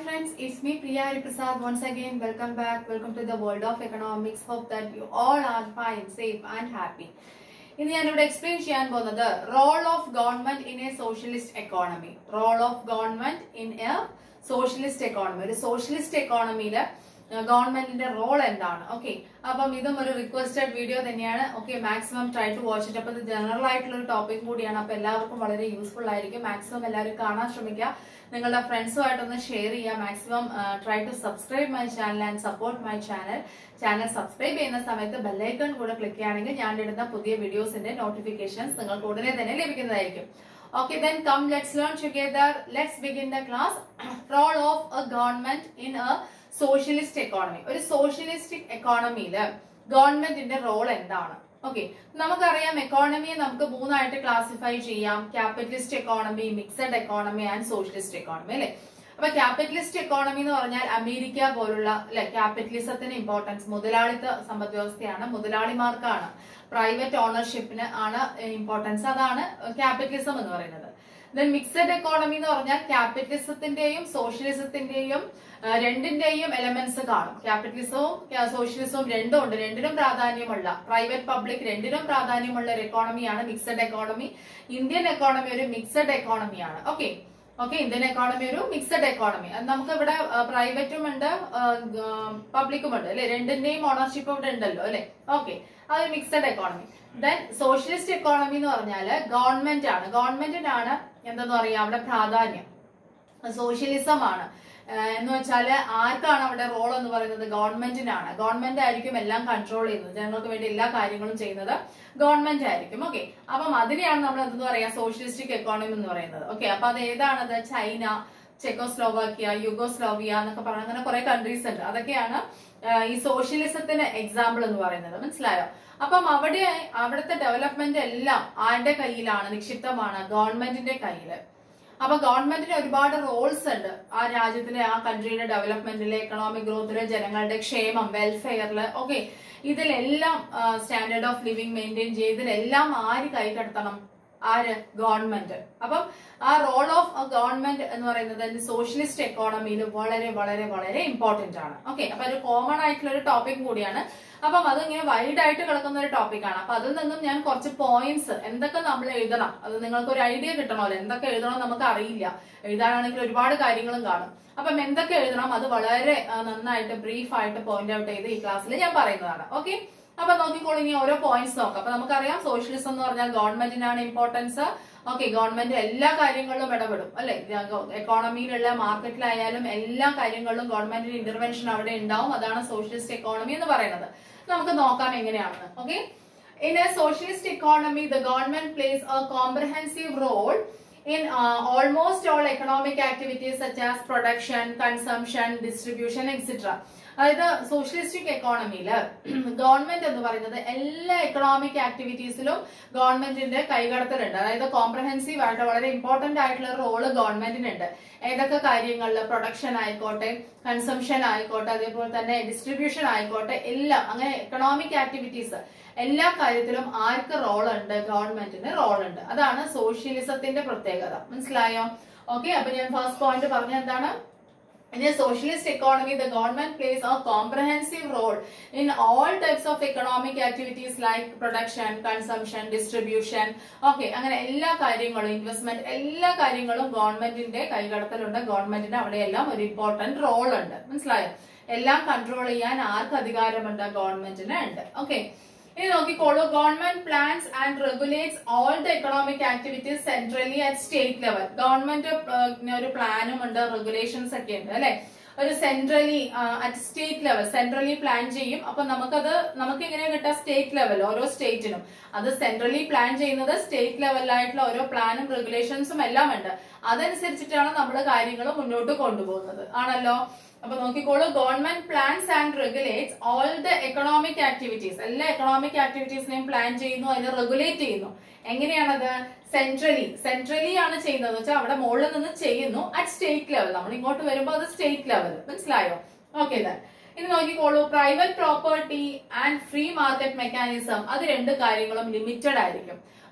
friends, it's me Priya Prasad once again. Welcome back. Welcome to the world of economics. Hope that you all are fine, safe and happy. ഇന്ന് ഞാനിവിടെ explain ചെയ്യാൻ പോകുന്നത് role of government in a socialist economy role of government in a socialist economy ഒരു socialist എക്കോണമിയില് ഗവൺമെന്റിന്റെ role എന്താണ് okay അപ്പം ഇതും ഒരു റിക്വസ്റ്റഡ് വീഡിയോ തന്നെയാണ് okay maximum try to watch it അപ്പൊ ഇത് ജനറൽ ആയിട്ടുള്ള ഒരു ടോപ്പിക് കൂടിയാണ് അപ്പൊ എല്ലാവർക്കും വളരെ യൂസ്ഫുൾ ആയിരിക്കും മാക്സിമം എല്ലാവരും കാണാൻ ശ്രമിക്കുക നിങ്ങളുടെ ഫ്രണ്ട്സുമായിട്ടൊന്ന് ഷെയർ ചെയ്യുക maximum try to subscribe my channel and support my channel channel subscribe ചെയ്യുന്ന സമയത്ത് ബെല്ലൈക്കൺ കൂടെ ക്ലിക്ക് ചെയ്യുകയാണെങ്കിൽ ഞാൻ ഇടുന്ന പുതിയ വീഡിയോസിന്റെ നോട്ടിഫിക്കേഷൻസ് നിങ്ങൾക്ക് ഉടനെ തന്നെ ലഭിക്കുന്നതായിരിക്കും Okay, then come let's learn together. Let's begin the class. Role of a government in a socialist economy. ഒരു സോഷ്യലിസ്റ്റിക് എക്കോണമിയില് ഗവൺമെന്റിന്റെ റോൾ എന്താണ് ഓക്കെ നമുക്കറിയാം എക്കോണമിയെ നമുക്ക് മൂന്നായിട്ട് ക്ലാസിഫൈ ചെയ്യാം capitalist economy mixed economy and socialist economy അല്ലെ അപ്പൊ ക്യാപിറ്റലിസ്റ്റ് എക്കോണമി എന്ന് പറഞ്ഞാൽ അമേരിക്ക പോലുള്ള അല്ലെ ക്യാപിറ്റലിസത്തിന് ഇമ്പോർട്ടൻസ് മുതലാളിത്ത സമ്പദ് വ്യവസ്ഥയാണ് മുതലാളിമാർക്കാണ് പ്രൈവറ്റ് ഓണർഷിപ്പിന് ആണ് ഇമ്പോർട്ടൻസ് അതാണ് ക്യാപിറ്റലിസം എന്ന് പറയുന്നത് ദെൻ മിക്സഡ് എക്കോണമി എന്ന് പറഞ്ഞാൽ ക്യാപിറ്റലിസത്തിന്റെയും സോഷ്യലിസത്തിന്റെയും രണ്ടിന്റെയും എലമെന്റ്സ് കാണും ക്യാപിറ്റലിസവും സോഷ്യലിസവും രണ്ടും ഉണ്ട് രണ്ടിനും പ്രാധാന്യമുള്ള പ്രൈവറ്റ് പബ്ലിക് രണ്ടിനും പ്രാധാന്യമുള്ള ഒരു എക്കോണമിയാണ് മിക്സഡ് എക്കോണമി ഇന്ത്യൻ എക്കോണമി ഒരു മിക്സഡ് എക്കോണമിയാണ് ഓക്കെ ഓക്കെ ഇന്ത്യൻ എക്കോണമി ഒരു മിക്സഡ് എക്കോണമി അത് നമുക്ക് ഇവിടെ പ്രൈവറ്റും ഉണ്ട് പബ്ലിക്കും ഉണ്ട് അല്ലെ രണ്ടിന്റെയും ഓണർഷിപ്പ് ഇവിടെ ഉണ്ടല്ലോ അല്ലെ ഓക്കെ അതൊരു mixed economy then socialist economy എന്ന് പറഞ്ഞാൽ ഗവൺമെന്റ് ആണ് ഗവൺമെന്റിനാണ് എന്തെന്ന് പറയാ അവിടെ പ്രാധാന്യം സോഷ്യലിസം ആണ് എന്ന് വെച്ചാൽ ആർക്കാണ് അവിടെ റോൾ എന്ന് പറയുന്നത് ഗവൺമെന്റിനാണ് ഗവൺമെന്റ് ആയിരിക്കും എല്ലാം കൺട്രോൾ ചെയ്യുന്നത് ജനങ്ങൾക്ക് വേണ്ടി എല്ലാ കാര്യങ്ങളും ചെയ്യുന്നത് ഗവൺമെന്റ് ആയിരിക്കും ഓക്കെ അപ്പം അതിനെയാണ് നമ്മൾ എന്തെന്ന് പറയാ സോഷ്യലിസ്റ്റിക് എക്കോണമി എന്ന് പറയുന്നത് ഓക്കെ അപ്പൊ അത് ഏതാണത് ചൈന ചെക്കോസ്ലോവാക്യ യുഗോസ്ലോവിയ എന്നൊക്കെ പറഞ്ഞ അങ്ങനെ കുറെ കൺട്രീസ് ഉണ്ട് അതൊക്കെയാണ് ഈ സോഷ്യലിസത്തിന് എക്സാമ്പിൾ എന്ന് പറയുന്നത് മനസ്സിലായോ അപ്പം അവിടെ അവിടുത്തെ ഡെവലപ്മെന്റ് എല്ലാം ആരുടെ കയ്യിലാണ് നിക്ഷിപ്തമാണ് ഗവൺമെന്റിന്റെ കയ്യില് അപ്പൊ ഗവൺമെന്റിന് ഒരുപാട് റോൾസ് ഉണ്ട് ആ രാജ്യത്തിലെ ആ കൺട്രിയുടെ ഡെവലപ്മെന്റിലെ എക്കണോമിക് ഗ്രോത്തില് ജനങ്ങളുടെ ക്ഷേമം വെൽഫെയറില് ഓക്കെ ഇതിലെല്ലാം സ്റ്റാൻഡേർഡ് ഓഫ് ലിവിംഗ് മെയിൻറ്റെയിൻ ചെയ്ത് ഇതിലെല്ലാം ആര് കൈകടത്തണം ആര് ഗവൺമെന്റ് അപ്പം ആ റോൾ ഓഫ് ഗവൺമെന്റ് എന്ന് പറയുന്നത് സോഷ്യലിസ്റ്റ് എക്കോണമിയിൽ വളരെ വളരെ വളരെ ഇമ്പോർട്ടന്റ് ആണ് ഓക്കെ അപ്പൊ ഒരു കോമൺ ആയിട്ടുള്ള ഒരു ടോപ്പിക് കൂടിയാണ് അപ്പം അത് ഇങ്ങനെ വൈഡ് ആയിട്ട് കിടക്കുന്ന ഒരു ടോപ്പിക്കാണ് അപ്പൊ അതിൽ നിന്നും ഞാൻ കുറച്ച് പോയിന്റ്സ് എന്തൊക്കെ നമ്മൾ എഴുതണം അത് നിങ്ങൾക്ക് ഒരു ഐഡിയ കിട്ടണമല്ലോ എന്തൊക്കെ എഴുതണം നമുക്ക് അറിയില്ല എഴുതാനാണെങ്കിൽ ഒരുപാട് കാര്യങ്ങളും കാണും അപ്പം എന്തൊക്കെ എഴുതണം അത് വളരെ നന്നായിട്ട് ബ്രീഫ് ആയിട്ട് പോയിന്റ് ഔട്ട് ചെയ്ത് ഈ ക്ലാസ്സിൽ ഞാൻ പറയുന്നതാണ് ഓക്കെ അപ്പൊ നോക്കിക്കോളൂ ഇനി ഓരോ പോയിന്റ്സ് നോക്കാം അപ്പൊ നമുക്കറിയാം സോഷ്യലിസം എന്ന് പറഞ്ഞാൽ ഗവൺമെന്റിനാണ് ഇമ്പോർട്ടൻസ് ഓക്കെ ഗവൺമെന്റ് എല്ലാ കാര്യങ്ങളിലും ഇടപെടും അല്ലെ എക്കോണമിയിലുള്ള മാർക്കറ്റിലായാലും എല്ലാ കാര്യങ്ങളിലും ഗവൺമെന്റിന്റെ ഇന്റർവെൻഷൻ അവിടെ ഉണ്ടാവും അതാണ് സോഷ്യലിസ്റ്റ് എക്കോണമി എന്ന് പറയുന്നത് നമുക്ക് നോക്കാം എങ്ങനെയാണെന്ന് okay In a socialist economy, the government plays a comprehensive role in uh, almost all economic activities such as production, consumption, distribution, etc. അതായത് സോഷ്യലിസ്റ്റിക് എക്കോണമിയില് ഗവൺമെന്റ് എന്ന് പറയുന്നത് എല്ലാ എക്കണോമിക് ആക്ടിവിറ്റീസിലും ഗവൺമെന്റിന്റെ കൈകടത്തലുണ്ട് അതായത് കോംപ്രഹെൻസീവ് ആയിട്ട് വളരെ ഇമ്പോർട്ടന്റ് ആയിട്ടുള്ള റോള് ഗവൺമെന്റിനുണ്ട് ഏതൊക്കെ കാര്യങ്ങളിൽ പ്രൊഡക്ഷൻ ആയിക്കോട്ടെ കൺസംഷൻ ആയിക്കോട്ടെ അതേപോലെ തന്നെ ഡിസ്ട്രിബ്യൂഷൻ ആയിക്കോട്ടെ എല്ലാം അങ്ങനെ എക്കണോമിക് ആക്ടിവിറ്റീസ് എല്ലാ കാര്യത്തിലും ആർക്ക് റോൾ ഉണ്ട് ഗവൺമെന്റിന് റോൾ ഉണ്ട് അതാണ് സോഷ്യലിസത്തിന്റെ പ്രത്യേകത മനസ്സിലായോ ഓക്കെ അപ്പൊ ഞാൻ ഫസ്റ്റ് പോയിന്റ് പറഞ്ഞ എന്താണ് In a socialist economy, the government plays a comprehensive role in all types of economic activities like production, consumption, distribution. Okay, അങ്ങനെ എല്ലാ കാര്യങ്ങളും ഇൻവെസ്റ്റ്മെന്റ് എല്ലാ കാര്യങ്ങളും ഗവൺമെന്റിന്റെ കൈകടത്തലുണ്ട് ഗവൺമെന്റിന് അവിടെയെല്ലാം ഒരു ഇമ്പോർട്ടന്റ് റോൾ ഉണ്ട് മനസ്സിലായോ എല്ലാം കൺട്രോൾ ചെയ്യാൻ ആർക്ക് അധികാരമുണ്ട് ഗവൺമെന്റിന് ഉണ്ട് ഓക്കെ ഇനി നോക്കിക്കോളൂ government plans and regulates all the economic activities centrally at state level government ഒരു പ്ലാനും ഉണ്ട് റെഗുലേഷൻസ് ഒക്കെ ഉണ്ട് അല്ലെ ഒരു centrally at state level centrally plan ചെയ്യും അപ്പൊ നമുക്കത് നമുക്ക് എങ്ങനെ കിട്ടുക സ്റ്റേറ്റ് ലെവൽ ഓരോ സ്റ്റേറ്റിനും അത് സെൻട്രലി പ്ലാൻ ചെയ്യുന്നത് സ്റ്റേറ്റ് ലെവലിലായിട്ടുള്ള ഓരോ പ്ലാനും റെഗുലേഷൻസും എല്ലാം ഉണ്ട് അതനുസരിച്ചിട്ടാണ് നമ്മൾ കാര്യങ്ങൾ മുന്നോട്ട് കൊണ്ടുപോകുന്നത് ആണല്ലോ അപ്പൊ നോക്കിക്കോളൂ government plans and regulates all the economic activities എല്ലാ എക്കണോമിക് ആക്ടിവിറ്റീസിനെയും പ്ലാൻ ചെയ്യുന്നു അതിനെ റെഗുലേറ്റ് ചെയ്യുന്നു എങ്ങനെയാണത് സെൻട്രലി സെൻട്രലി ആണ് ചെയ്യുന്നത് വെച്ചാൽ അവിടെ മുകളിൽ നിന്ന് ചെയ്യുന്നു അറ്റ് സ്റ്റേറ്റ് ലെവൽ നമ്മൾ ഇങ്ങോട്ട് വരുമ്പോൾ അത് സ്റ്റേറ്റ് ലെവൽ മനസ്സിലായോ ഓക്കെ ഇനി നോക്കിക്കോളൂ private property and free market mechanism അത് രണ്ട് കാര്യങ്ങളും ലിമിറ്റഡ് ആയിരിക്കും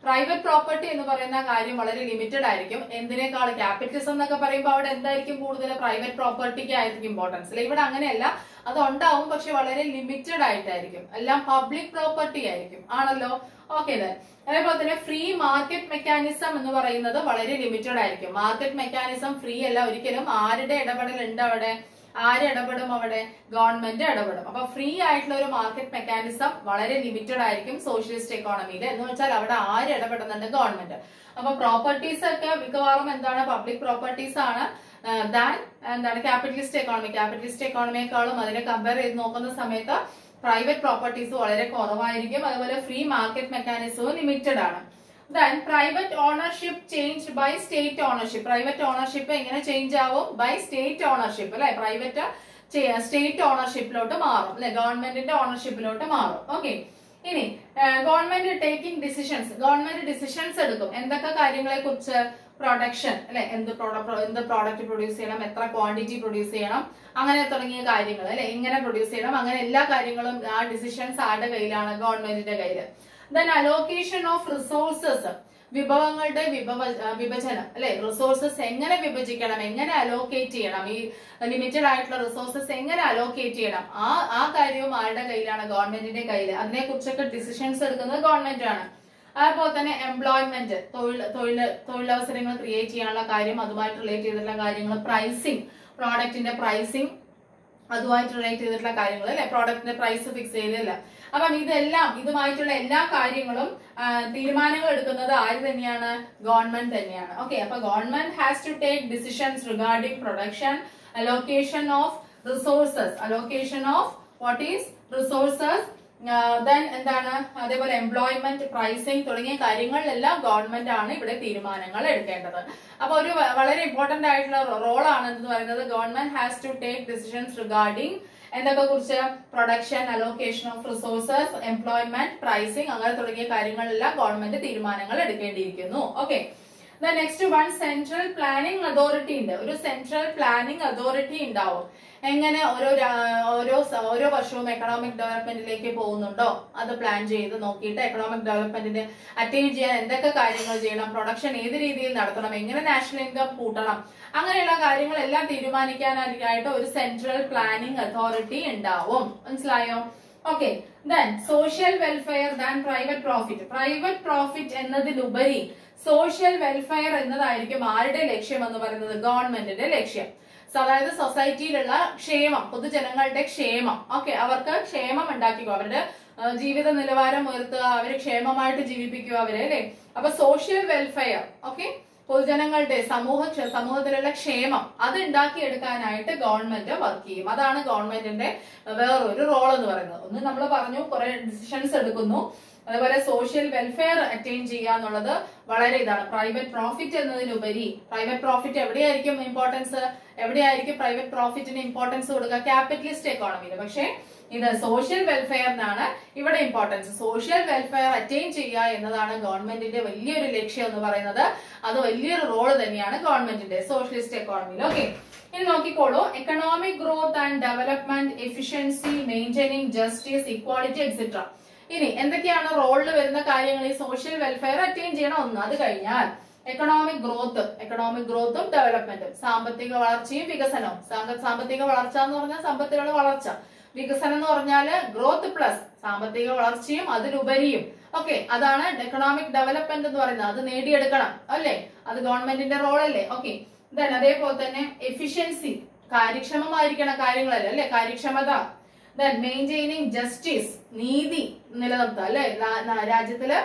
പ്രൈവറ്റ് പ്രോപ്പർട്ടി എന്ന് പറയുന്ന കാര്യം വളരെ ലിമിറ്റഡ് ആയിരിക്കും എന്തിനേക്കാൾ ക്യാപിറ്റലിസം എന്നൊക്കെ പറയുമ്പോൾ അവിടെ എന്തായിരിക്കും കൂടുതൽ പ്രൈവറ്റ് പ്രോപ്പർട്ടിക്ക് ആയിരിക്കും ഇമ്പോർട്ടൻസ് അല്ലെ ഇവിടെ അങ്ങനെയല്ല അത് ഉണ്ടാവും പക്ഷെ വളരെ ലിമിറ്റഡ് ആയിട്ടായിരിക്കും എല്ലാം പബ്ലിക് പ്രോപ്പർട്ടി ആയിരിക്കും ആണല്ലോ ഓക്കെ അതേപോലെ തന്നെ ഫ്രീ മാർക്കറ്റ് മെക്കാനിസം എന്ന് പറയുന്നത് വളരെ ലിമിറ്റഡ് ആയിരിക്കും മാർക്കറ്റ് മെക്കാനിസം ഫ്രീ അല്ല ഒരിക്കലും ആരുടെ ഇടപെടൽ ഉണ്ട് അവിടെ ആര് ഇടപെടും അവിടെ ഗവൺമെന്റ് ഇടപെടും അപ്പൊ ഫ്രീ ആയിട്ടുള്ള ഒരു മാർക്കറ്റ് മെക്കാനിസം വളരെ ലിമിറ്റഡ് ആയിരിക്കും സോഷ്യലിസ്റ്റ് എക്കോണമിയിൽ എന്ന് വെച്ചാൽ അവിടെ ആര് ഇടപെടുന്നുണ്ട് ഗവൺമെന്റ് അപ്പൊ പ്രോപ്പർട്ടീസ് ഒക്കെ മിക്കവാറും എന്താണ് പബ്ലിക് പ്രോപ്പർട്ടീസ് ആണ് ദാൻ എന്താണ് ക്യാപിറ്റലിസ്റ്റ് എക്കോണമി ക്യാപിറ്റലിസ്റ്റ് എക്കോണമിയെക്കാളും അതിനെ കമ്പയർ ചെയ്ത് നോക്കുന്ന സമയത്ത് പ്രൈവറ്റ് പ്രോപ്പർട്ടീസ് വളരെ കുറവായിരിക്കും അതുപോലെ ഫ്രീ മാർക്കറ്റ് മെക്കാനിസവും ലിമിറ്റഡ് ആണ് then private ownership change by state ownership private ownership എങ്ങനെ ചേഞ്ച് ആവും ബൈ സ്റ്റേറ്റ് ഓണർഷിപ്പ് അല്ലെ പ്രൈവറ്റ് സ്റ്റേറ്റ് ഓണർഷിപ്പിലോട്ട് മാറും അല്ലെ ഗവൺമെന്റിന്റെ ഓണർഷിപ്പിലോട്ട് മാറും ഓക്കെ ഇനി government taking decisions government decisions എടുക്കും എന്തൊക്കെ കാര്യങ്ങളെ കുറിച്ച് പ്രൊഡക്ഷൻ അല്ലെ എന്ത് പ്രോഡക്റ്റ് എന്ത് പ്രോഡക്റ്റ് പ്രൊഡ്യൂസ് ചെയ്യണം എത്ര ക്വാണ്ടിറ്റി പ്രൊഡ്യൂസ് ചെയ്യണം അങ്ങനെ തുടങ്ങിയ കാര്യങ്ങൾ അല്ലെ എങ്ങനെ പ്രൊഡ്യൂസ് ചെയ്യണം അങ്ങനെ എല്ലാ കാര്യങ്ങളും ആ ഡിസിഷൻസ് ആരുടെ കയ്യിലാണ് ഗവൺമെന്റിന്റെ കയ്യില് ദെൻ അലോക്കേഷൻ ഓഫ് റിസോഴ്സസ് വിഭവങ്ങളുടെ വിഭവ വിഭജനം അല്ലെ റിസോഴ്സസ് എങ്ങനെ വിഭജിക്കണം എങ്ങനെ അലോക്കേറ്റ് ചെയ്യണം ഈ ലിമിറ്റഡ് ആയിട്ടുള്ള റിസോഴ്സസ് എങ്ങനെ അലോക്കേറ്റ് ചെയ്യണം ആ ആ കാര്യവും ആരുടെ കയ്യിലാണ് ഗവൺമെന്റിന്റെ കയ്യിൽ അതിനെ കുറിച്ചൊക്കെ ഡിസിഷൻസ് എടുക്കുന്നത് ഗവൺമെന്റ് ആണ് അതുപോലെ തന്നെ എംപ്ലോയ്മെന്റ് തൊഴിൽ തൊഴിൽ തൊഴിലവസരങ്ങൾ ക്രിയേറ്റ് ചെയ്യാനുള്ള കാര്യം അതുമായിട്ട് റിലേറ്റ് ചെയ്തിട്ടുള്ള കാര്യങ്ങൾ പ്രൈസിങ് പ്രോഡക്റ്റിന്റെ പ്രൈസിങ് അതുമായിട്ട് റിലേറ്റ് ചെയ്തിട്ടുള്ള കാര്യങ്ങൾ അല്ലെ പ്രോഡക്റ്റിന്റെ പ്രൈസ് ഫിക്സ് ചെയ്തില്ല അപ്പം ഇതെല്ലാം ഇതുമായിട്ടുള്ള എല്ലാ കാര്യങ്ങളും ആ, തീരുമാനങ്ങൾ എടുക്കുന്നത് ആര് തന്നെയാണ് ഗവൺമെന്റ് തന്നെയാണ് ഓക്കെ അപ്പൊ government has to take decisions regarding production allocation of resources allocation of what is resources then എന്താണ് അതേപോലെ എംപ്ലോയ്മെന്റ് പ്രൈസിങ് തുടങ്ങിയ കാര്യങ്ങളിലെല്ലാം ഗവൺമെന്റ് ആണ് ഇവിടെ തീരുമാനങ്ങൾ എടുക്കേണ്ടത് അപ്പൊ ഒരു വ- വളരെ ഇമ്പോർട്ടന്റ് ആയിട്ടുള്ള റോൾ ആണ് എന്ന് പറയുന്നത് government has to take decisions regarding എന്തൊക്കെ കുറിച്ച് production allocation of resources employment pricing അങ്ങനെ തുടങ്ങിയ കാര്യങ്ങളിലെല്ലാം ഗവൺമെന്റ് തീരുമാനങ്ങൾ എടുക്കേണ്ടിയിരിക്കുന്നു okay next one central planning authority ഉണ്ട് ഒരു സെൻട്രൽ പ്ലാനിംഗ് അതോറിറ്റി ഉണ്ടാവും എങ്ങനെ ഓരോ രാ- ഓരോ സ- ഓരോ വർഷവും എക്കണോമിക് ഡെവലപ്മെന്റിലേക്ക് പോകുന്നുണ്ടോ അത് പ്ലാൻ ചെയ്ത് നോക്കിയിട്ട് എക്കണോമിക് ഡെവലപ്മെന്റിന് അറ്റൈൻ ചെയ്യാൻ എന്തൊക്കെ കാര്യങ്ങൾ ചെയ്യണം പ്രൊഡക്ഷൻ ഏത് രീതിയിൽ നടത്തണം എങ്ങനെ നാഷണൽ ഇൻകം കൂട്ടണം അങ്ങനെയുള്ള കാര്യങ്ങളെല്ലാം തീരുമാനിക്കാനായിട്ട് ഒരു സെൻട്രൽ പ്ലാനിംഗ് അതോറിറ്റി ഉണ്ടാവും മനസ്സിലായോ okay then social welfare than private profit private profit എന്നതിലുപരി സോഷ്യൽ വെൽഫെയർ എന്നതായിരിക്കും ആരുടെ ലക്ഷ്യം എന്ന് പറയുന്നത് ഗവൺമെന്റിന്റെ ലക്ഷ്യം So, അതായത് സൊസൈറ്റിയിലുള്ള ക്ഷേമം പൊതുജനങ്ങളുടെ ക്ഷേമം ഓക്കെ അവർക്ക് ക്ഷേമം ഉണ്ടാക്കുക അവരുടെ ആ, ജീവിത നിലവാരം ഉയർത്തുക അവരെ ക്ഷേമമായിട്ട് ജീവിപ്പിക്കുക അവരെ അല്ലെ അപ്പൊ സോഷ്യൽ വെൽഫെയർ ഓക്കെ പൊതുജനങ്ങളുടെ സമൂഹ ക്ഷ- സമൂഹത്തിലുള്ള ക്ഷേമം അത് ഉണ്ടാക്കിയെടുക്കാനായിട്ട് ഗവൺമെന്റ് വർക്ക് ചെയ്യും അതാണ് ഗവൺമെന്റിന്റെ വേറൊരു റോൾ എന്ന് പറയുന്നത് ഒന്ന് നമ്മൾ പറഞ്ഞു കുറെ ഡിസിഷൻസ് എടുക്കുന്നു അതുപോലെ സോഷ്യൽ വെൽഫെയർ അറ്റൈൻ ചെയ്യുക എന്നുള്ളത് വളരെ ഇതാണ് പ്രൈവറ്റ് പ്രോഫിറ്റ് എന്നതിലുപരി പ്രൈവറ്റ് പ്രോഫിറ്റ് എവിടെയായിരിക്കും ഇമ്പോർട്ടൻസ് എവിടെയായിരിക്കും പ്രൈവറ്റ് പ്രോഫിറ്റിന് ഇമ്പോർട്ടൻസ് കൊടുക്കുക ക്യാപിറ്റലിസ്റ്റ് എക്കോണമിയിൽ പക്ഷേ ഇത് സോഷ്യൽ വെൽഫെയറിനാണ് ഇവിടെ ഇമ്പോർട്ടൻസ് സോഷ്യൽ വെൽഫെയർ അറ്റൈൻ ചെയ്യുക എന്നതാണ് ഗവൺമെന്റിന്റെ വലിയൊരു ലക്ഷ്യം എന്ന് പറയുന്നത് അത് വലിയൊരു റോള് തന്നെയാണ് ഗവൺമെന്റിന്റെ സോഷ്യലിസ്റ്റ് എക്കോണമിയിൽ ഓക്കെ ഇനി നോക്കിക്കോളൂ economic growth and development efficiency maintaining justice equality etcetera ഇനി എന്തൊക്കെയാണ് റോളിൽ വരുന്ന കാര്യങ്ങൾ ഈ സോഷ്യൽ വെൽഫെയർ അറ്റൈൻ ചെയ്യണം ഒന്ന് അത് കഴിഞ്ഞാൽ എക്കണോമിക് ഗ്രോത്ത് എക്കണോമിക് ഗ്രോത്തും ഡെവലപ്മെന്റും സാമ്പത്തിക വളർച്ചയും വികസനവും സാമ്പ- സാമ്പത്തിക വളർച്ച എന്ന് പറഞ്ഞാൽ സമ്പത്തിലുള്ള വളർച്ച വികസനം എന്ന് പറഞ്ഞാല് ഗ്രോത്ത് പ്ലസ് സാമ്പത്തിക വളർച്ചയും അതിലുപരിയും ഓക്കെ അതാണ് എക്കണോമിക് ഡെവലപ്മെന്റ് എന്ന് പറയുന്നത് അത് നേടിയെടുക്കണം അല്ലേ അത് ഗവൺമെന്റിന്റെ റോൾ അല്ലേ ഓക്കെ ദെൻ അതേപോലെ തന്നെ എഫിഷ്യൻസി കാര്യക്ഷമമായിരിക്കണം കാര്യങ്ങളല്ലേ അല്ലെ കാര്യക്ഷമത ദെൻ മെയിൻറ്റെയിനിങ് ജസ്റ്റിസ് നീതി നിലനിർത്തുക അല്ലെ രാജ്യത്തില്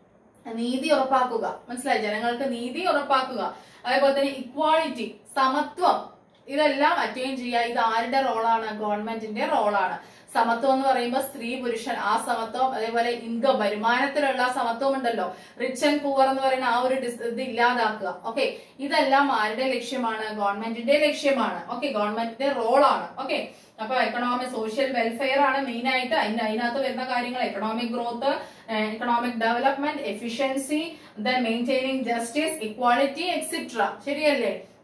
നീതി ഉറപ്പാക്കുക മനസ്സിലായി ജനങ്ങൾക്ക് നീതി ഉറപ്പാക്കുക അതേപോലെ തന്നെ ഇക്വാളിറ്റി സമത്വം ഇതെല്ലാം അറ്റൈൻ ചെയ്യുക ഇത് ആരുടെ റോളാണ് ഗവൺമെന്റിന്റെ റോളാണ് സമത്വം എന്ന് പറയുമ്പോൾ സ്ത്രീ പുരുഷൻ ആ സമത്വം അതേപോലെ ഇൻകം വരുമാനത്തിലുള്ള സമത്വം ഉണ്ടല്ലോ റിച്ച് ആൻഡ് പൂവർ എന്ന് പറയുന്ന ആ ഒരു ഡിസ്- ഇത് ഇല്ലാതാക്കുക ഓക്കെ ഇതെല്ലാം ആരുടെ ലക്ഷ്യമാണ് ഗവൺമെന്റിന്റെ ലക്ഷ്യമാണ് ഓക്കെ ഗവൺമെന്റിന്റെ റോളാണ് ഓക്കെ അപ്പൊ എക്കണോമിക് സോഷ്യൽ വെൽഫെയർ ആണ് മെയിൻ ആയിട്ട് അതിന് അതിനകത്ത് വരുന്ന കാര്യങ്ങൾ economic growth economic development efficiency then maintaining justice equality etcetera ശരിയല്ലേ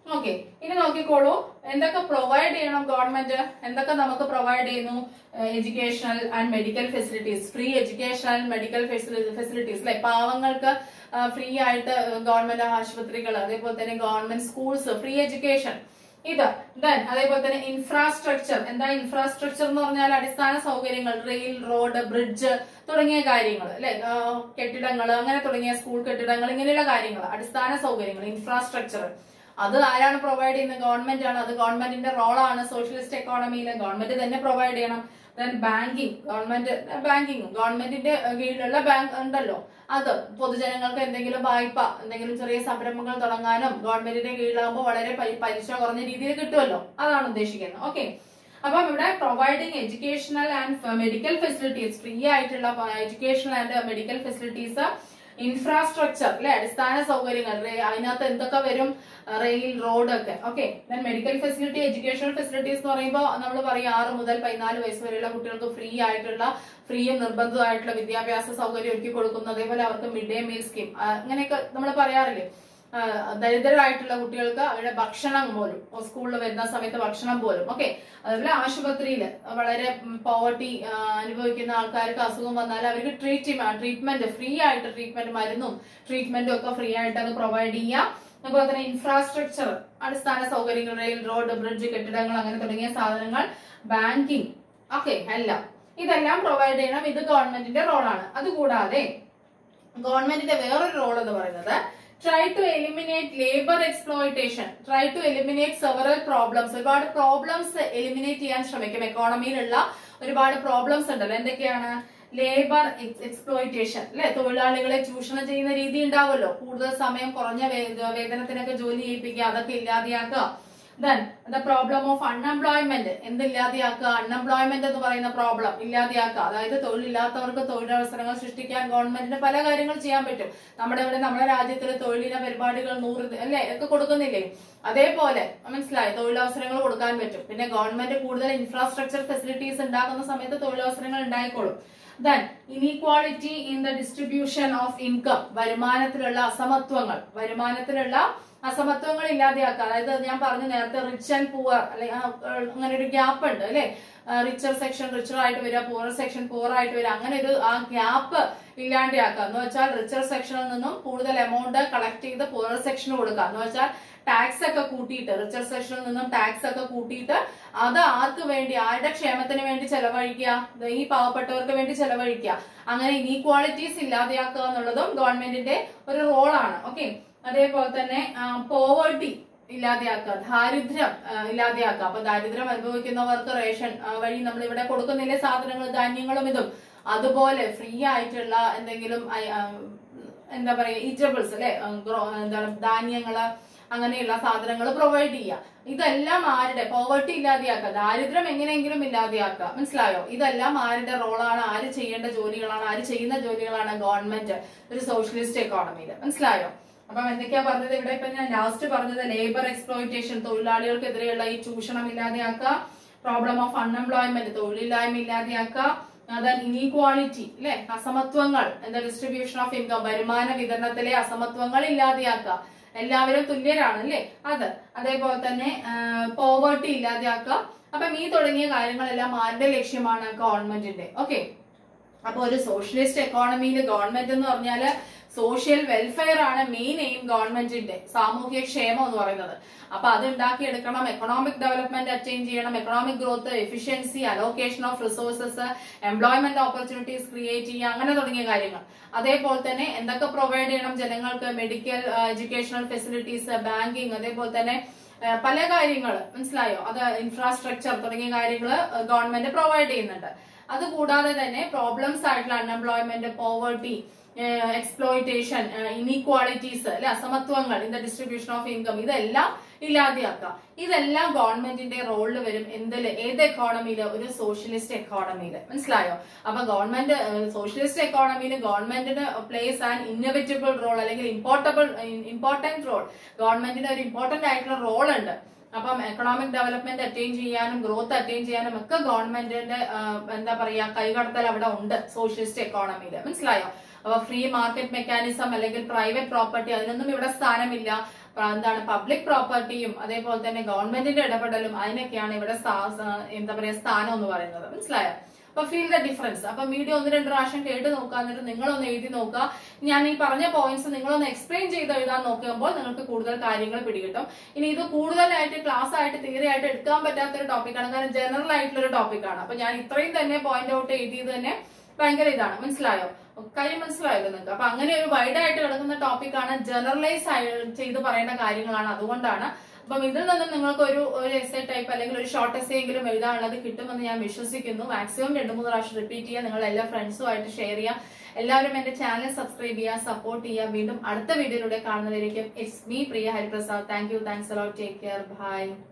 ഓക്കെ ഇനി നോക്കിക്കോളൂ എന്തൊക്കെ പ്രൊവൈഡ് ചെയ്യണം ഗവൺമെന്റ് എന്തൊക്കെ നമുക്ക് പ്രൊവൈഡ് ചെയ്യുന്നു educational and medical facilities free educational medical facilities അല്ലെ പാവങ്ങൾക്ക് ഫ്രീ ആയിട്ട് ഗവൺമെന്റ് ആശുപത്രികൾ അതേപോലെ തന്നെ ഗവൺമെന്റ് സ്കൂൾസ് ഫ്രീ എഡ്യൂക്കേഷൻ ഇത് ദെൻ അതേപോലെ തന്നെ ഇൻഫ്രാസ്ട്രക്ചർ എന്താ ഇൻഫ്രാസ്ട്രക്ചർ എന്ന് പറഞ്ഞാൽ അടിസ്ഥാന സൗകര്യങ്ങൾ റെയിൽ റോഡ് ബ്രിഡ്ജ് തുടങ്ങിയ കാര്യങ്ങൾ അല്ലെ കെട്ടിടങ്ങൾ അങ്ങനെ തുടങ്ങിയ സ്കൂൾ കെട്ടിടങ്ങൾ ഇങ്ങനെയുള്ള കാര്യങ്ങൾ അടിസ്ഥാന സൗകര്യങ്ങൾ ഇൻഫ്രാസ്ട്രക്ചർ അത് ആരാണ് പ്രൊവൈഡ് ചെയ്യുന്നത് ഗവൺമെന്റ് ആണ് അത് ഗവൺമെന്റിന്റെ റോളാണ് സോഷ്യലിസ്റ്റ് എക്കോണമിയിൽ ഗവൺമെന്റ് തന്നെ പ്രൊവൈഡ് ചെയ്യണം ദെൻ ബാങ്കിങ് ഗവൺമെന്റ് ബാങ്കിങ് ഗവൺമെന്റിന്റെ കീഴിലുള്ള ബാങ്ക് ഉണ്ടല്ലോ അത് പൊതുജനങ്ങൾക്ക് എന്തെങ്കിലും വായ്പ എന്തെങ്കിലും ചെറിയ സംരംഭങ്ങൾ തുടങ്ങാനും ഗവൺമെന്റിന്റെ കീഴിലാകുമ്പോൾ വളരെ പരി- പലിശ കുറഞ്ഞ രീതിയിൽ കിട്ടുമല്ലോ അതാണ് ഉദ്ദേശിക്കുന്നത് ഓക്കെ അപ്പം ഇവിടെ providing educational and medical facilities free ആയിട്ടുള്ള educational and medical facilities infrastructure അല്ലെ അടിസ്ഥാന സൗകര്യങ്ങൾ റേ- അതിനകത്ത് എന്തൊക്കെ വരും റെയിൽ റോഡ് ഒക്കെ okay then medical facility educational facilities എന്ന് പറയുമ്പോൾ നമ്മൾ പറയും ആറ് മുതൽ പതിനാല് വയസ്സ് വരെയുള്ള കുട്ടികൾക്ക് ഫ്രീ ആയിട്ടുള്ള ഫ്രീയും നിർബന്ധമായിട്ടുള്ള വിദ്യാഭ്യാസ സൗകര്യം ഒരുക്കി കൊടുക്കുന്നു അതേപോലെ അവർക്ക് മിഡ് ഡേ മീൽ സ്കീം അങ്ങനെയൊക്കെ നമ്മൾ പറയാറില്ലേ ആ, ദരിദ്രരായിട്ടുള്ള കുട്ടികൾക്ക് അവരുടെ ഭക്ഷണം പോലും സ്കൂളിൽ വരുന്ന സമയത്ത് ഭക്ഷണം പോലും ഓക്കെ അതുപോലെ ആശുപത്രിയിൽ വളരെ പോവർട്ടി അനുഭവിക്കുന്ന ആൾക്കാർക്ക് അസുഖം വന്നാൽ അവർക്ക് ട്രീറ്റ് ട്രീറ്റ്മെന്റ് ഫ്രീ ആയിട്ട് ട്രീറ്റ്മെന്റ് മരുന്നും ട്രീറ്റ്മെന്റും ഒക്കെ ഫ്രീ ആയിട്ട് അത് പ്രൊവൈഡ് ചെയ്യാം അതുപോലെ തന്നെ ഇൻഫ്രാസ്ട്രക്ചർ അടിസ്ഥാന സൗകര്യങ്ങൾ റെയിൽ റോഡ് ബ്രിഡ്ജ് കെട്ടിടങ്ങൾ അങ്ങനെ തുടങ്ങിയ സാധനങ്ങൾ ബാങ്കിങ് ഓക്കെ എല്ലാം ഇതെല്ലാം പ്രൊവൈഡ് ചെയ്യണം ഇത് ഗവൺമെന്റിന്റെ റോളാണ് അതുകൂടാതെ ഗവൺമെന്റിന്റെ വേറൊരു റോൾ എന്ന് പറയുന്നത് try to eliminate labour exploitation try to eliminate several problems ഒരുപാട് പ്രോബ്ലംസ് എലിമിനേറ്റ് ചെയ്യാൻ ശ്രമിക്കും എക്കോണമിയിലുള്ള ഒരുപാട് പ്രോബ്ലംസ് ഉണ്ടല്ലോ എന്തൊക്കെയാണ് ലേബർ എക്സ്പ്ലോയിറ്റേഷൻ അല്ലെ തൊഴിലാളികളെ ചൂഷണം ചെയ്യുന്ന രീതി ഉണ്ടാവുമല്ലോ കൂടുതൽ സമയം കുറഞ്ഞ വേ- വേതനത്തിനൊക്കെ ജോലി ചെയ്യിപ്പിക്കുക അതൊക്കെ ഇല്ലാതെയാക്കുക then the problem of unemployment എന്ത് ഇല്ലാതെയാക്കുക അൺഎംപ്ലോയ്മെന്റ് എന്ന് പറയുന്ന പ്രോബ്ലം ഇല്ലാതെയാക്കുക അതായത് തൊഴിലില്ലാത്തവർക്ക് തൊഴിലവസരങ്ങൾ സൃഷ്ടിക്കാൻ ഗവൺമെന്റിന് പല കാര്യങ്ങൾ ചെയ്യാൻ പറ്റും നമ്മുടെ ഇവിടെ നമ്മുടെ രാജ്യത്തിൽ തൊഴിലിന പരിപാടികൾ നൂറ് ദി- അല്ലേ ഒക്കെ കൊടുക്കുന്നില്ലേ അതേപോലെ മനസ്സിലായി തൊഴിലവസരങ്ങൾ കൊടുക്കാൻ പറ്റും പിന്നെ ഗവൺമെന്റ് കൂടുതൽ ഇൻഫ്രാസ്ട്രക്ചർ ഫെസിലിറ്റീസ് ഉണ്ടാക്കുന്ന സമയത്ത് തൊഴിലവസരങ്ങൾ ഉണ്ടായിക്കോളും then inequality in the distribution of income വരുമാനത്തിലുള്ള അസമത്വങ്ങൾ വരുമാനത്തിലുള്ള അസമത്വങ്ങൾ ഇല്ലാതെയാക്കുക അതായത് ഞാൻ പറഞ്ഞു നേരത്തെ റിച്ച് ആൻഡ് പുവർ അല്ലെ ആ, അങ്ങനെ ഒരു ഗ്യാപ്പ് ഉണ്ട് അല്ലെ റിച്ചർ സെക്ഷൻ റിച്ചർ ആയിട്ട് വരിക പുവർ സെക്ഷൻ പുവർ ആയിട്ട് വരിക അങ്ങനെ ഒരു ആ ഗ്യാപ്പ് ഇല്ലാതെയാക്കുക എന്ന് വെച്ചാൽ റിച്ചർ സെക്ഷനിൽ നിന്നും കൂടുതൽ എമൗണ്ട് കളക്ട് ചെയ്ത് പുവർ സെക്ഷന് കൊടുക്കുക എന്ന് വെച്ചാൽ ടാക്സ് ഒക്കെ കൂട്ടിയിട്ട് റിച്ചർ സെക്ഷനിൽ നിന്നും ടാക്സ് ഒക്കെ കൂട്ടിയിട്ട് അത് ആർക്ക് വേണ്ടി ആരുടെ ക്ഷേമത്തിന് വേണ്ടി ചെലവഴിക്കുക ദേ ഈ പാവപ്പെട്ടവർക്ക് വേണ്ടി ചെലവഴിക്കുക അങ്ങനെ ഇനീക്വാളിറ്റീസ് ഇല്ലാതെയാക്കുക എന്നുള്ളതും ഗവൺമെന്റിന്റെ ഒരു റോളാണ് ഓക്കെ അതേപോലെ തന്നെ പോവേർട്ടി ഇല്ലാതെയാക്കുക ദാരിദ്ര്യം ആ, ഇല്ലാതെയാക്കുക അപ്പൊ ദാരിദ്ര്യം അനുഭവിക്കുന്നവർക്ക് റേഷൻ ആ, വഴി നമ്മൾ ഇവിടെ കൊടുക്കുന്നില്ലേ സാധനങ്ങൾ ധാന്യങ്ങളും ഇതും അതുപോലെ ഫ്രീ ആയിട്ടുള്ള എന്തെങ്കിലും ഐ- ആ, എന്താ പറയാ ഈറ്റബിൾസ് അല്ലെ എന്താണ് ധാന്യങ്ങള് അങ്ങനെയുള്ള സാധനങ്ങൾ പ്രൊവൈഡ് ചെയ്യുക ഇതെല്ലാം ആരുടെ പോവർട്ടി ഇല്ലാതെയാക്കുക ദാരിദ്ര്യം എങ്ങനെയെങ്കിലും ഇല്ലാതെയാക്കുക മനസ്സിലായോ ഇതെല്ലാം ആരുടെ റോളാണ് ആര് ചെയ്യേണ്ട ജോലികളാണ് ആര് ചെയ്യുന്ന ജോലികളാണ് ഗവൺമെന്റ് ഒരു സോഷ്യലിസ്റ്റ് എക്കോണമിയിൽ മനസ്സിലായോ അപ്പം എന്തൊക്കെയാ പറഞ്ഞത് ഇവിടെ ഇപ്പൊ ഞാൻ ലാസ്റ്റ് പറഞ്ഞത് ലേബർ എക്സ്പ്ലോയിറ്റേഷൻ തൊഴിലാളികൾക്കെതിരെയുള്ള ഈ ചൂഷണം ഇല്ലാതെയാക്കുക പ്രോബ്ലം ഓഫ് അൺഎംപ്ലോയ്മെന്റ് തൊഴിലില്ലായ്മ ഇല്ലാതെയാക്കുക ദെൻ ഇനീക്വാളിറ്റി അല്ലെ അസമത്വങ്ങൾ എന്താ ഡിസ്ട്രിബ്യൂഷൻ ഓഫ് ഇൻകം വരുമാന വിതരണത്തിലെ അസമത്വങ്ങൾ ഇല്ലാതെയാക്കുക എല്ലാവരും തുല്യരാണ് അല്ലേ അത് അതേപോലെ തന്നെ പോവേർട്ടി ഇല്ലാതെയാക്കുക അപ്പം ഈ തുടങ്ങിയ കാര്യങ്ങളെല്ലാം ആരുടെ ലക്ഷ്യമാണ് ഗവൺമെന്റിന്റെ ഓക്കെ അപ്പൊ ഒരു സോഷ്യലിസ്റ്റ് എക്കോണമിയിൽ ഗവൺമെന്റ് എന്ന് പറഞ്ഞാല് സോഷ്യൽ വെൽഫെയർ ആണ് മെയിൻ എയിം ഗവൺമെന്റിന്റെ സാമൂഹ്യ ക്ഷേമം എന്ന് പറയുന്നത് അപ്പൊ അത് ഉണ്ടാക്കിയെടുക്കണം എക്കണോമിക് ഡെവലപ്മെന്റ് അറ്റൈൻ ചെയ്യണം economic growth efficiency allocation of resources employment opportunities create ചെയ്യുക അങ്ങനെ തുടങ്ങിയ കാര്യങ്ങൾ അതേപോലെ തന്നെ എന്തൊക്കെ പ്രൊവൈഡ് ചെയ്യണം ജനങ്ങൾക്ക് മെഡിക്കൽ എഡ്യൂക്കേഷണൽ ഫെസിലിറ്റീസ് ബാങ്കിങ് അതേപോലെ തന്നെ ഏഹ് പല കാര്യങ്ങൾ മനസ്സിലായോ അത് ഇൻഫ്രാസ്ട്രക്ചർ തുടങ്ങിയ കാര്യങ്ങൾ ഗവൺമെന്റ് പ്രൊവൈഡ് ചെയ്യുന്നുണ്ട് അതുകൂടാതെ തന്നെ പ്രോബ്ലംസ് ആയിട്ടുള്ള അൺഎംപ്ലോയ്മെന്റ് പോവേർട്ടി എക്സ്പ്ലോയിറ്റേഷൻ ഇനീക്വാളിറ്റീസ് അല്ലെ അസമത്വങ്ങൾ in the distribution of income ഇതെല്ലാം ഇല്ലാതെയാക്കുക ഇതെല്ലാം ഗവൺമെന്റിന്റെ റോളിൽ വരും എന്തില് ഏത് എക്കോണമിയില് ഒരു സോഷ്യലിസ്റ്റ് എക്കോണമിയില് മനസ്സിലായോ അപ്പൊ ഗവൺമെന്റ് സോഷ്യലിസ്റ്റ് എക്കോണമിയിൽ ഗവൺമെന്റിന് പ്ലേസ് ആൻഡ് ഇന്നോവേറ്റബിൾ റോൾ അല്ലെങ്കിൽ ഇമ്പോർട്ടബിൾ ഇമ്പോർട്ടന്റ് റോൾ ഗവൺമെന്റിന് ഒരു ഇമ്പോർട്ടന്റ് ആയിട്ടുള്ള റോൾ ഉണ്ട് അപ്പം എക്കണോമിക് ഡെവലപ്മെന്റ് അറ്റൈൻ ചെയ്യാനും ഗ്രോത്ത് അറ്റൈൻ ചെയ്യാനും ഒക്കെ ഗവൺമെന്റിന്റെ ആ, എന്താ പറയാ കൈകടത്തൽ അവിടെ ഉണ്ട് സോഷ്യലിസ്റ്റ് എക്കോണമിയിൽ മനസ്സിലായോ അപ്പൊ ഫ്രീ മാർക്കറ്റ് മെക്കാനിസം അല്ലെങ്കിൽ പ്രൈവറ്റ് പ്രോപ്പർട്ടി അതിനൊന്നും ഇവിടെ സ്ഥാനമില്ല പ- എന്താണ് പബ്ലിക് പ്രോപ്പർട്ടിയും അതേപോലെ തന്നെ ഗവൺമെന്റിന്റെ ഇടപെടലും അതിനൊക്കെയാണ് ഇവിടെ സ്ഥാ- സ- എന്താ പറയാ സ്ഥാനം എന്ന് പറയുന്നത് മനസ്സിലായോ അപ്പൊ ഫീൽ ദ ഡിഫറൻസ് അപ്പൊ വീഡിയോ ഒന്ന് രണ്ട് പ്രാവശ്യം കേട്ട് നോക്കുക എന്നിട്ട് നിങ്ങളൊന്ന് എഴുതി നോക്കുക ഞാൻ ഈ പറഞ്ഞ പോയിന്റ്സ് നിങ്ങളൊന്ന് എക്സ്പ്ലെയിൻ ചെയ്ത് എഴുതാൻ നോക്കുമ്പോൾ നിങ്ങൾക്ക് കൂടുതൽ കാര്യങ്ങൾ പിടികിട്ടും ഇനി ഇത് കൂടുതലായിട്ട് ക്ലാസ് ആയിട്ട് തിയറി ആയിട്ട് എടുക്കാൻ പറ്റാത്ത ഒരു ടോപ്പിക്കാണ് കാരണം ജനറൽ ആയിട്ടുള്ള ഒരു ടോപ്പിക്കാണ് അപ്പൊ ഞാൻ ഇത്രയും തന്നെ പോയിന്റ് ഔട്ട് എഴുതിയത് തന്നെ ഭയങ്കര ഇതാണ് മനസ്സിലായോ കാര്യം മനസ്സിലായല്ലോ നിങ്ങൾക്ക് അപ്പൊ അങ്ങനെ ഒരു വൈഡ് ആയിട്ട് കിടക്കുന്ന ടോപ്പിക്കാണ് ജനറലൈസ് ചെയ്ത് പറയേണ്ട കാര്യങ്ങളാണ് അതുകൊണ്ടാണ് അപ്പം ഇതിൽ നിന്നും നിങ്ങൾക്ക് ഒരു ഒരു എസ് എ ടൈപ്പ് അല്ലെങ്കിൽ ഒരു ഷോർട്ട് എസ് എങ്കിലും എഴുതാനുള്ളത് കിട്ടുമെന്ന് ഞാൻ വിശ്വസിക്കുന്നു മാക്സിമം രണ്ട് മൂന്ന് പ്രാവശ്യം റിപ്പീറ്റ് ചെയ്യുക നിങ്ങൾ എല്ലാ ഫ്രണ്ട്സുമായിട്ട് ഷെയർ ചെയ്യുക എല്ലാവരും എന്റെ ചാനൽ സബ്സ്ക്രൈബ് ചെയ്യുക സപ്പോർട്ട് ചെയ്യുക വീണ്ടും അടുത്ത വീഡിയോയിലൂടെ കാണുന്നവരേക്കും it's me Priya Hariprasad thank you thanks a lot take care by